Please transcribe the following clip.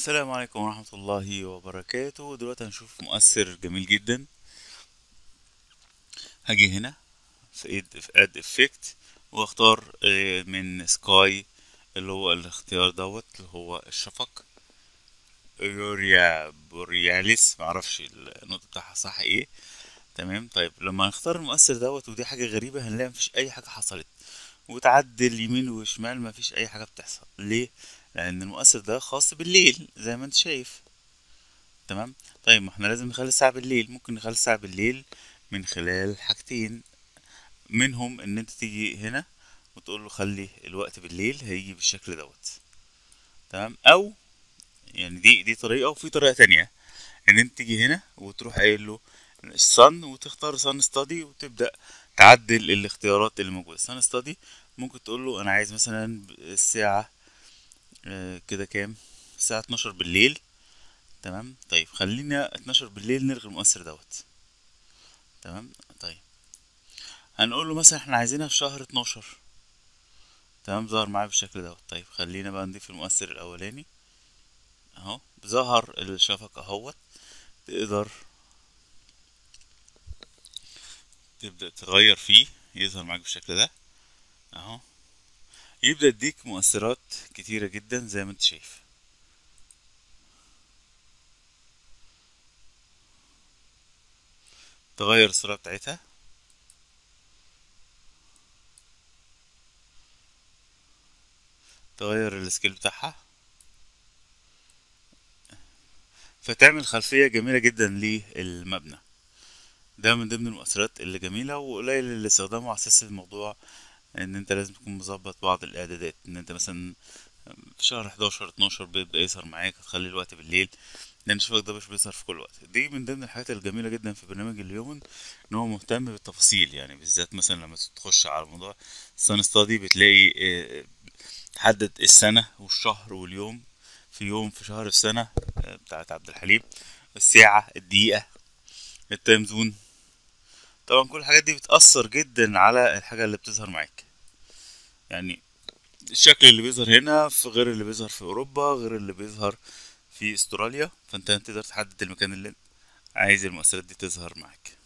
السلام عليكم ورحمة الله وبركاته دلوقتي هنشوف مؤثر جميل جدا هاجي هنا في اد في اد افكت واختار آه، من سكاي اللي هو الاختيار دوت اللي هو الشفق يوريا بورياليس معرفش النقطة بتاعها صح ايه تمام طيب لما نختار المؤثر دوت ودي حاجة غريبة هنلاقي مفيش أي حاجة حصلت وتعدل يمين وشمال مفيش أي حاجة بتحصل ليه؟ لأن المؤثر ده خاص بالليل زي ما انت شايف تمام طيب ما احنا لازم نخلي الساعة بالليل ممكن نخلي الساعة بالليل من خلال حاجتين منهم ان انت تيجي هنا وتقول له خلي الوقت بالليل هيجي بالشكل دوت تمام او يعني دي دي طريقة وفي طريقة تانية ان انت تيجي هنا وتروح قايل له الصن وتختار صن ستادي وتبدأ تعدل الاختيارات اللي موجودة صن ستادي ممكن تقول له انا عايز مثلا الساعة آه، كده كام الساعة 12 بالليل تمام طيب خلينا 12 بالليل نلغي المؤثر دوت تمام طيب هنقول له مثلا احنا عايزينها في شهر 12 تمام ظهر معايا بالشكل دوت طيب خلينا بقى نضيف المؤثر الاولاني اهو ظهر الشفق اهوت تقدر تبدأ تغير فيه يظهر معاك بالشكل ده اهو يبدأ يديك مؤثرات كتيرة جدا زي ما انت شايف تغير الصورة بتاعتها تغير السكيل بتاعها فتعمل خلفية جميلة جدا للمبنى ده من ضمن المؤثرات اللي جميلة وقليل اللي استخدامه على أساس الموضوع إن أنت لازم تكون مظبط بعض الإعدادات إن أنت مثلا في شهر 11 12 بيبدأ يظهر معاك تخلي الوقت بالليل لأن الشبك ده مش بيظهر في كل وقت دي من ضمن الحاجات الجميلة جدا في برنامج اليومن إن هو مهتم بالتفاصيل يعني بالذات مثلا لما تخش على موضوع السان ستادي بتلاقي آه، تحدد السنة والشهر واليوم في يوم في شهر في سنة آه، بتاعت عبد الحليم الساعة الدقيقة التايم زون طبعا كل الحاجات دي بتأثر جدا على الحاجة اللي بتظهر معاك يعني الشكل اللي بيظهر هنا في غير اللي بيظهر في أوروبا غير اللي بيظهر في استراليا فانت تقدر تحدد المكان اللي عايز المؤثرات دي تظهر معاك